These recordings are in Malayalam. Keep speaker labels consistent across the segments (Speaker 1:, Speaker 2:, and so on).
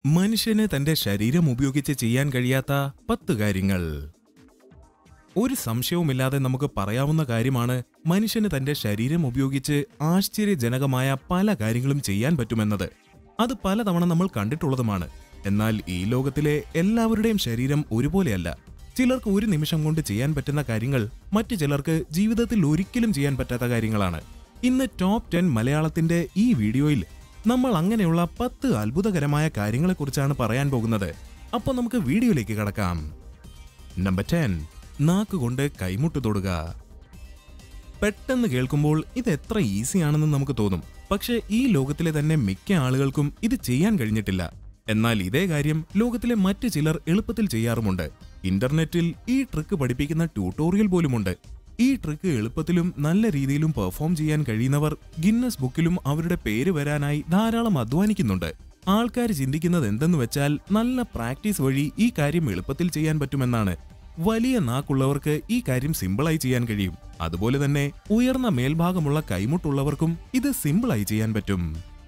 Speaker 1: മനുഷ്യന് തന്റെ ശരീരം ഉപയോഗിച്ച് ചെയ്യാൻ കഴിയാത്ത പത്ത് കാര്യങ്ങൾ ഒരു സംശയവുമില്ലാതെ നമുക്ക് പറയാവുന്ന കാര്യമാണ് മനുഷ്യന് തന്റെ ശരീരം ഉപയോഗിച്ച് ആശ്ചര്യജനകമായ പല കാര്യങ്ങളും ചെയ്യാൻ പറ്റുമെന്നത് അത് പലതവണ നമ്മൾ കണ്ടിട്ടുള്ളതുമാണ് എന്നാൽ ഈ ലോകത്തിലെ എല്ലാവരുടെയും ശരീരം ഒരുപോലെയല്ല ചിലർക്ക് ഒരു നിമിഷം കൊണ്ട് ചെയ്യാൻ പറ്റുന്ന കാര്യങ്ങൾ മറ്റു ചിലർക്ക് ജീവിതത്തിൽ ഒരിക്കലും ചെയ്യാൻ പറ്റാത്ത കാര്യങ്ങളാണ് ഇന്ന് ടോപ്പ് ടെൻ മലയാളത്തിന്റെ ഈ വീഡിയോയിൽ നമ്മൾ അങ്ങനെയുള്ള പത്ത് അത്ഭുതകരമായ കാര്യങ്ങളെക്കുറിച്ചാണ് പറയാൻ പോകുന്നത് അപ്പോൾ നമുക്ക് വീഡിയോയിലേക്ക് കടക്കാം നമ്പർ ടെൻ നാക്കുകൊണ്ട് കൈമുട്ട് തൊടുക പെട്ടെന്ന് കേൾക്കുമ്പോൾ ഇത് എത്ര ഈസിയാണെന്ന് നമുക്ക് തോന്നും പക്ഷേ ഈ ലോകത്തിലെ തന്നെ മിക്ക ആളുകൾക്കും ഇത് ചെയ്യാൻ കഴിഞ്ഞിട്ടില്ല എന്നാൽ ഇതേ കാര്യം ലോകത്തിലെ മറ്റു ചിലർ എളുപ്പത്തിൽ ചെയ്യാറുമുണ്ട് ഇന്റർനെറ്റിൽ ഈ ട്രിക്ക് പഠിപ്പിക്കുന്ന ട്യൂട്ടോറിയൽ പോലുമുണ്ട് ഈ ട്രിക്ക് എളുപ്പത്തിലും നല്ല രീതിയിലും പെർഫോം ചെയ്യാൻ കഴിയുന്നവർ ഗിന്നസ് ബുക്കിലും അവരുടെ പേര് വരാനായി ധാരാളം അധ്വാനിക്കുന്നുണ്ട് ആൾക്കാർ ചിന്തിക്കുന്നത് എന്തെന്ന് വെച്ചാൽ നല്ല പ്രാക്ടീസ് വഴി ഈ കാര്യം എളുപ്പത്തിൽ ചെയ്യാൻ പറ്റുമെന്നാണ് വലിയ നാക്കുള്ളവർക്ക് ഈ കാര്യം സിമ്പിളായി ചെയ്യാൻ കഴിയും അതുപോലെ തന്നെ ഉയർന്ന മേൽഭാഗമുള്ള കൈമുട്ടുള്ളവർക്കും ഇത് സിമ്പിളായി ചെയ്യാൻ പറ്റും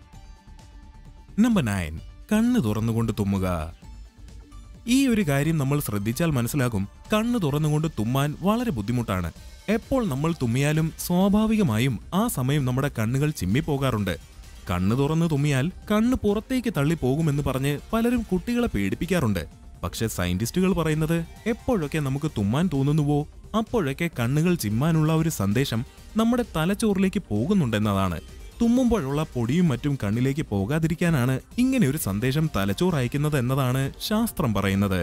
Speaker 1: നമ്പർ നയൻ കണ്ണ് തുറന്നുകൊണ്ട് തുമ്മുക ഈ ഒരു കാര്യം നമ്മൾ ശ്രദ്ധിച്ചാൽ മനസ്സിലാകും കണ്ണ് തുറന്നുകൊണ്ട് തുമ്മാൻ വളരെ ബുദ്ധിമുട്ടാണ് എപ്പോൾ നമ്മൾ തുമ്മിയാലും സ്വാഭാവികമായും ആ സമയം നമ്മുടെ കണ്ണുകൾ ചിമ്മിപ്പോകാറുണ്ട് കണ്ണ് തുറന്ന് തുമ്മിയാൽ കണ്ണ് പുറത്തേക്ക് തള്ളി പോകുമെന്ന് പറഞ്ഞ് പലരും കുട്ടികളെ പേടിപ്പിക്കാറുണ്ട് പക്ഷെ സയന്റിസ്റ്റുകൾ പറയുന്നത് എപ്പോഴൊക്കെ നമുക്ക് തുമ്മാൻ തോന്നുന്നുവോ അപ്പോഴൊക്കെ കണ്ണുകൾ ചിമ്മാനുള്ള ഒരു സന്ദേശം നമ്മുടെ തലച്ചോറിലേക്ക് പോകുന്നുണ്ടെന്നതാണ് തുമ്മുമ്പോഴുള്ള പൊടിയും മറ്റും കണ്ണിലേക്ക് പോകാതിരിക്കാനാണ് ഇങ്ങനെ ഒരു സന്ദേശം തലച്ചോറ് അയക്കുന്നത് എന്നതാണ് ശാസ്ത്രം പറയുന്നത്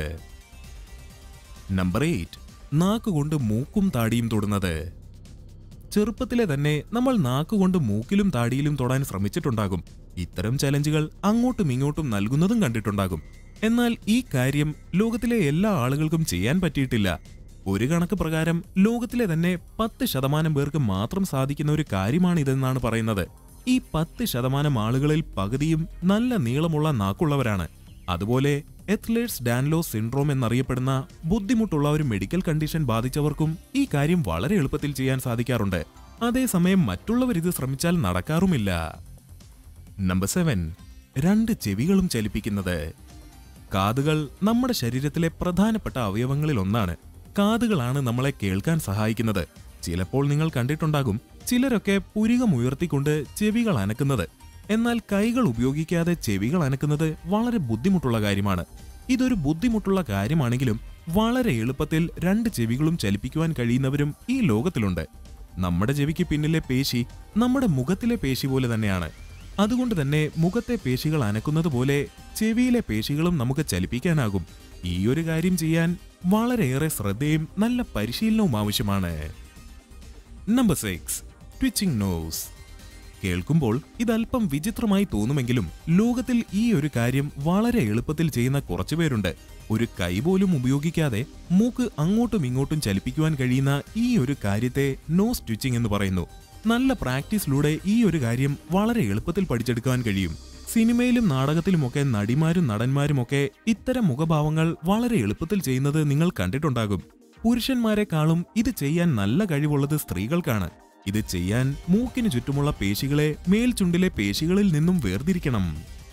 Speaker 1: നമ്പർ എയ്റ്റ് നാക്കുകൊണ്ട് മൂക്കും താടിയും തൊടുന്നത് ചെറുപ്പത്തിലെ തന്നെ നമ്മൾ നാക്കുകൊണ്ട് മൂക്കിലും താടിയിലും തൊടാൻ ശ്രമിച്ചിട്ടുണ്ടാകും ഇത്തരം ചലഞ്ചുകൾ അങ്ങോട്ടും ഇങ്ങോട്ടും നൽകുന്നതും കണ്ടിട്ടുണ്ടാകും എന്നാൽ ഈ കാര്യം ലോകത്തിലെ എല്ലാ ആളുകൾക്കും ചെയ്യാൻ പറ്റിയിട്ടില്ല ഒരു കണക്ക് പ്രകാരം ലോകത്തിലെ തന്നെ പത്ത് ശതമാനം പേർക്ക് മാത്രം സാധിക്കുന്ന ഒരു കാര്യമാണിതെന്നാണ് പറയുന്നത് ഈ പത്ത് ശതമാനം ആളുകളിൽ പകുതിയും നല്ല നീളമുള്ള നാക്കുള്ളവരാണ് അതുപോലെ എത്ലേറ്റ്സ് ഡാൻലോ സിൻഡ്രോം എന്നറിയപ്പെടുന്ന ബുദ്ധിമുട്ടുള്ള ഒരു മെഡിക്കൽ കണ്ടീഷൻ ബാധിച്ചവർക്കും ഈ കാര്യം വളരെ എളുപ്പത്തിൽ ചെയ്യാൻ സാധിക്കാറുണ്ട് അതേസമയം മറ്റുള്ളവർ ഇത് ശ്രമിച്ചാൽ നടക്കാറുമില്ല നമ്പർ സെവൻ രണ്ട് ചെവികളും ചലിപ്പിക്കുന്നത് കാതുകൾ നമ്മുടെ ശരീരത്തിലെ പ്രധാനപ്പെട്ട അവയവങ്ങളിൽ ഒന്നാണ് കാതുകളാണ് നമ്മളെ കേൾക്കാൻ സഹായിക്കുന്നത് ചിലപ്പോൾ നിങ്ങൾ കണ്ടിട്ടുണ്ടാകും ചിലരൊക്കെ പുരികം ഉയർത്തിക്കൊണ്ട് ചെവികൾ അനക്കുന്നത് എന്നാൽ കൈകൾ ഉപയോഗിക്കാതെ ചെവികൾ അനക്കുന്നത് വളരെ ബുദ്ധിമുട്ടുള്ള കാര്യമാണ് ഇതൊരു ബുദ്ധിമുട്ടുള്ള കാര്യമാണെങ്കിലും വളരെ എളുപ്പത്തിൽ രണ്ട് ചെവികളും ചലിപ്പിക്കുവാൻ കഴിയുന്നവരും ഈ ലോകത്തിലുണ്ട് നമ്മുടെ ചെവിക്ക് പിന്നിലെ പേശി നമ്മുടെ മുഖത്തിലെ പേശി പോലെ തന്നെയാണ് അതുകൊണ്ട് തന്നെ മുഖത്തെ പേശികൾ അനക്കുന്നത് പോലെ ചെവിയിലെ പേശികളും നമുക്ക് ചലിപ്പിക്കാനാകും ഈ ഒരു കാര്യം ചെയ്യാൻ വളരെയേറെ ശ്രദ്ധയും നല്ല പരിശീലനവും ആവശ്യമാണ് നമ്പർ സിക്സ് ട്വിച്ചിങ് നോസ് കേൾക്കുമ്പോൾ ഇതല്പം വിചിത്രമായി തോന്നുമെങ്കിലും ലോകത്തിൽ ഈ ഒരു കാര്യം വളരെ എളുപ്പത്തിൽ ചെയ്യുന്ന കുറച്ചുപേരുണ്ട് ഒരു കൈ പോലും ഉപയോഗിക്കാതെ മൂക്ക് അങ്ങോട്ടും ഇങ്ങോട്ടും ചലിപ്പിക്കുവാൻ കഴിയുന്ന ഈ ഒരു കാര്യത്തെ നോസ് ട്വിച്ചിങ് എന്ന് പറയുന്നു നല്ല പ്രാക്ടീസിലൂടെ ഈ ഒരു കാര്യം വളരെ എളുപ്പത്തിൽ പഠിച്ചെടുക്കാൻ കഴിയും സിനിമയിലും നാടകത്തിലുമൊക്കെ നടിമാരും നടന്മാരുമൊക്കെ ഇത്തരം മുഖഭാവങ്ങൾ വളരെ എളുപ്പത്തിൽ ചെയ്യുന്നത് നിങ്ങൾ കണ്ടിട്ടുണ്ടാകും പുരുഷന്മാരെക്കാളും ഇത് ചെയ്യാൻ നല്ല കഴിവുള്ളത് സ്ത്രീകൾക്കാണ് ഇത് ചെയ്യാൻ മൂക്കിന് ചുറ്റുമുള്ള പേശികളെ മേൽചുണ്ടിലെ പേശികളിൽ നിന്നും വേർതിരിക്കണം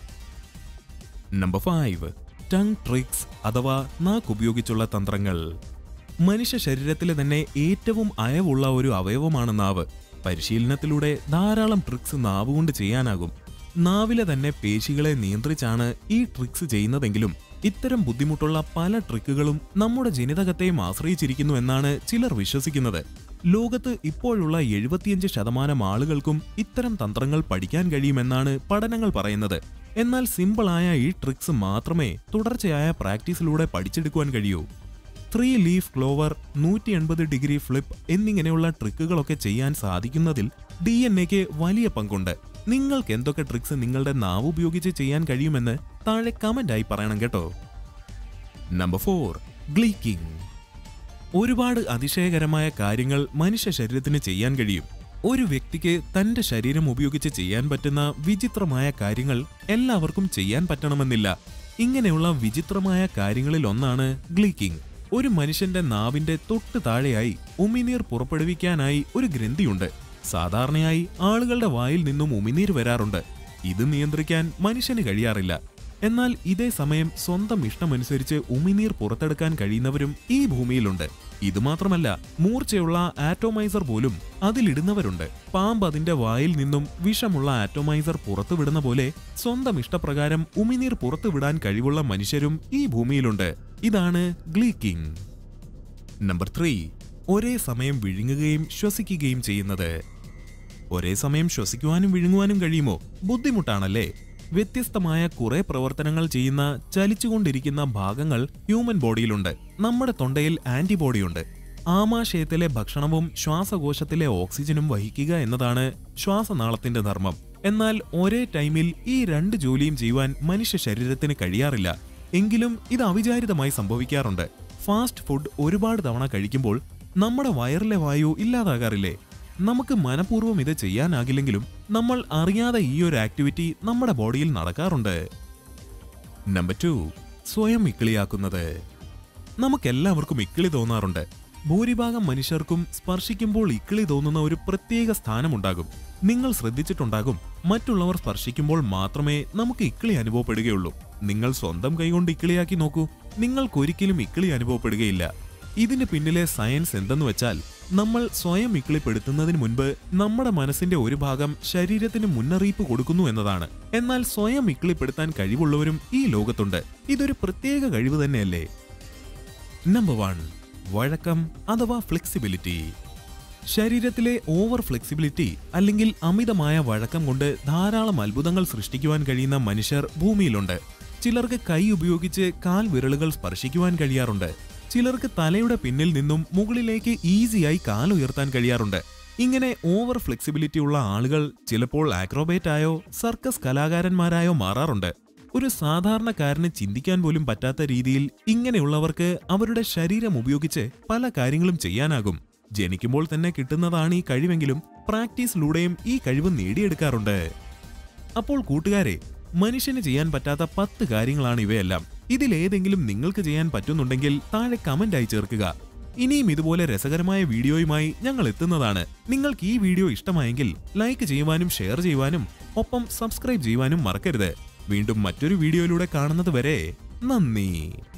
Speaker 1: നമ്പർ ഫൈവ് ടങ് ട്രിക്സ് അഥവാ നാക്കുപയോഗിച്ചുള്ള തന്ത്രങ്ങൾ മനുഷ്യ ശരീരത്തിലെ തന്നെ ഏറ്റവും അയവുള്ള ഒരു അവയവമാണ് നാവ് പരിശീലനത്തിലൂടെ ധാരാളം ട്രിക്സ് നാവ് കൊണ്ട് ചെയ്യാനാകും നാവിലെ തന്നെ പേശികളെ നിയന്ത്രിച്ചാണ് ഈ ട്രിക്സ് ചെയ്യുന്നതെങ്കിലും ഇത്തരം ബുദ്ധിമുട്ടുള്ള പല ട്രിക്കുകളും നമ്മുടെ ജനിതകത്തെയും ആശ്രയിച്ചിരിക്കുന്നു എന്നാണ് ചിലർ വിശ്വസിക്കുന്നത് ലോകത്ത് ഇപ്പോഴുള്ള എഴുപത്തിയഞ്ച് ശതമാനം ആളുകൾക്കും ഇത്തരം തന്ത്രങ്ങൾ പഠിക്കാൻ കഴിയുമെന്നാണ് പഠനങ്ങൾ പറയുന്നത് എന്നാൽ സിമ്പിളായ ഈ ട്രിക്സ് മാത്രമേ തുടർച്ചയായ പ്രാക്ടീസിലൂടെ പഠിച്ചെടുക്കുവാൻ കഴിയൂ ത്രീ ലീഫ് ക്ലോവർ നൂറ്റി എൺപത് ഡിഗ്രി ഫ്ലിപ്പ് എന്നിങ്ങനെയുള്ള ട്രിക്കുകളൊക്കെ ചെയ്യാൻ സാധിക്കുന്നതിൽ ഡി എൻ എക്ക് വലിയ പങ്കുണ്ട് നിങ്ങൾക്ക് എന്തൊക്കെ ട്രിക്സ് നിങ്ങളുടെ നാവ് ഉപയോഗിച്ച് ചെയ്യാൻ കഴിയുമെന്ന് താഴെ കമന്റായി പറയണം കേട്ടോ നമ്പർ ഫോർ ഗ്ലീക്കിംഗ് ഒരുപാട് അതിശയകരമായ കാര്യങ്ങൾ മനുഷ്യ ശരീരത്തിന് ചെയ്യാൻ കഴിയും ഒരു വ്യക്തിക്ക് തന്റെ ശരീരം ഉപയോഗിച്ച് ചെയ്യാൻ പറ്റുന്ന വിചിത്രമായ കാര്യങ്ങൾ എല്ലാവർക്കും ചെയ്യാൻ പറ്റണമെന്നില്ല ഇങ്ങനെയുള്ള വിചിത്രമായ കാര്യങ്ങളിൽ ഒന്നാണ് ഗ്ലീക്കിംഗ് ഒരു മനുഷ്യന്റെ നാവിന്റെ തൊട്ട് താഴെയായി ഉമിനീർ പുറപ്പെടുവിക്കാനായി ഒരു ഗ്രന്ഥിയുണ്ട് സാധാരണയായി ആളുകളുടെ വായിൽ നിന്നും ഉമിനീർ വരാറുണ്ട് ഇത് നിയന്ത്രിക്കാൻ മനുഷ്യന് കഴിയാറില്ല എന്നാൽ ഇതേ സമയം സ്വന്തം ഇഷ്ടമനുസരിച്ച് ഉമിനീർ പുറത്തെടുക്കാൻ കഴിയുന്നവരും ഈ ഭൂമിയിലുണ്ട് ഇതുമാത്രമല്ല മൂർച്ചയുള്ള ആറ്റോമൈസർ പോലും അതിലിടുന്നവരുണ്ട് പാമ്പ് അതിന്റെ വായിൽ നിന്നും വിഷമുള്ള ആറ്റോമൈസർ പുറത്തുവിടുന്ന പോലെ സ്വന്തം ഇഷ്ടപ്രകാരം ഉമിനീർ പുറത്തുവിടാൻ കഴിവുള്ള മനുഷ്യരും ഈ ഭൂമിയിലുണ്ട് ഇതാണ് ഗ്ലീക്കിംഗ് നമ്പർ ത്രീ ഒരേ സമയം വിഴുങ്ങുകയും ശ്വസിക്കുകയും ചെയ്യുന്നത് ഒരേ സമയം ശ്വസിക്കുവാനും വിഴുങ്ങുവാനും കഴിയുമോ ബുദ്ധിമുട്ടാണല്ലേ വ്യത്യസ്തമായ കുറെ പ്രവർത്തനങ്ങൾ ചെയ്യുന്ന ചലിച്ചുകൊണ്ടിരിക്കുന്ന ഭാഗങ്ങൾ ഹ്യൂമൻ ബോഡിയിലുണ്ട് നമ്മുടെ തൊണ്ടയിൽ ആന്റിബോഡിയുണ്ട് ആമാശയത്തിലെ ഭക്ഷണവും ശ്വാസകോശത്തിലെ ഓക്സിജനും വഹിക്കുക എന്നതാണ് ശ്വാസനാളത്തിന്റെ ധർമ്മം എന്നാൽ ഒരേ ടൈമിൽ ഈ രണ്ട് ജോലിയും ചെയ്യുവാൻ മനുഷ്യ ശരീരത്തിന് കഴിയാറില്ല എങ്കിലും ഇത് അവിചാരിതമായി സംഭവിക്കാറുണ്ട് ഫാസ്റ്റ് ഫുഡ് ഒരുപാട് തവണ കഴിക്കുമ്പോൾ നമ്മുടെ വയറിലെ വായു ഇല്ലാതാകാറില്ലേ നമുക്ക് മനഃപൂർവ്വം ഇത് ചെയ്യാനാകില്ലെങ്കിലും നമ്മൾ അറിയാതെ ഈ ഒരു ആക്ടിവിറ്റി നമ്മുടെ ബോഡിയിൽ നടക്കാറുണ്ട് നമ്പർ ടു സ്വയം ഇക്കിളിയാക്കുന്നത് നമുക്കെല്ലാവർക്കും ഇക്കിളി തോന്നാറുണ്ട് ഭൂരിഭാഗം മനുഷ്യർക്കും സ്പർശിക്കുമ്പോൾ ഇക്കിളി തോന്നുന്ന ഒരു പ്രത്യേക സ്ഥാനമുണ്ടാകും നിങ്ങൾ ശ്രദ്ധിച്ചിട്ടുണ്ടാകും മറ്റുള്ളവർ സ്പർശിക്കുമ്പോൾ മാത്രമേ നമുക്ക് ഇക്കിളി അനുഭവപ്പെടുകയുള്ളൂ നിങ്ങൾ സ്വന്തം കൈകൊണ്ട് ഇക്കിളിയാക്കി നോക്കൂ നിങ്ങൾക്കൊരിക്കലും ഇക്കിളി അനുഭവപ്പെടുകയില്ല ഇതിന് പിന്നിലെ സയൻസ് എന്തെന്ന് വെച്ചാൽ നമ്മൾ സ്വയം ഇക്കിളിപ്പെടുത്തുന്നതിന് മുൻപ് നമ്മുടെ മനസ്സിന്റെ ഒരു ഭാഗം ശരീരത്തിന് മുന്നറിയിപ്പ് കൊടുക്കുന്നു എന്നതാണ് എന്നാൽ സ്വയം ഇക്കിളിപ്പെടുത്താൻ കഴിവുള്ളവരും ഈ ലോകത്തുണ്ട് ഇതൊരു പ്രത്യേക കഴിവ് തന്നെയല്ലേ നമ്പർ വൺ വഴക്കം അഥവാ ഫ്ലെക്സിബിലിറ്റി ശരീരത്തിലെ ഓവർ ഫ്ലെക്സിബിലിറ്റി അല്ലെങ്കിൽ അമിതമായ വഴക്കം കൊണ്ട് ധാരാളം അത്ഭുതങ്ങൾ സൃഷ്ടിക്കുവാൻ കഴിയുന്ന മനുഷ്യർ ഭൂമിയിലുണ്ട് ചിലർക്ക് കൈ ഉപയോഗിച്ച് കാൽ വിരലുകൾ സ്പർശിക്കുവാൻ കഴിയാറുണ്ട് ചിലർക്ക് തലയുടെ പിന്നിൽ നിന്നും മുകളിലേക്ക് ഈസിയായി കാൽ ഉയർത്താൻ കഴിയാറുണ്ട് ഇങ്ങനെ ഓവർ ഫ്ലെക്സിബിലിറ്റി ഉള്ള ആളുകൾ ചിലപ്പോൾ ആക്രോബേറ്റ് ആയോ സർക്കസ് കലാകാരന്മാരായോ മാറാറുണ്ട് ഒരു സാധാരണക്കാരന് ചിന്തിക്കാൻ പോലും പറ്റാത്ത രീതിയിൽ ഇങ്ങനെയുള്ളവർക്ക് അവരുടെ ശരീരം ഉപയോഗിച്ച് പല കാര്യങ്ങളും ചെയ്യാനാകും ജനിക്കുമ്പോൾ തന്നെ കിട്ടുന്നതാണ് ഈ കഴിവെങ്കിലും പ്രാക്ടീസിലൂടെയും ഈ കഴിവ് നേടിയെടുക്കാറുണ്ട് അപ്പോൾ കൂട്ടുകാരെ മനുഷ്യന് ചെയ്യാൻ പറ്റാത്ത പത്ത് കാര്യങ്ങളാണ് ഇവയെല്ലാം ഇതിലേതെങ്കിലും നിങ്ങൾക്ക് ചെയ്യാൻ പറ്റുന്നുണ്ടെങ്കിൽ താഴെ കമന്റായി ചേർക്കുക ഇനിയും ഇതുപോലെ രസകരമായ വീഡിയോയുമായി ഞങ്ങൾ എത്തുന്നതാണ് നിങ്ങൾക്ക് ഈ വീഡിയോ ഇഷ്ടമായെങ്കിൽ ലൈക്ക് ചെയ്യുവാനും ഷെയർ ചെയ്യുവാനും ഒപ്പം സബ്സ്ക്രൈബ് ചെയ്യുവാനും മറക്കരുത് വീണ്ടും മറ്റൊരു വീഡിയോയിലൂടെ കാണുന്നത് വരെ നന്ദി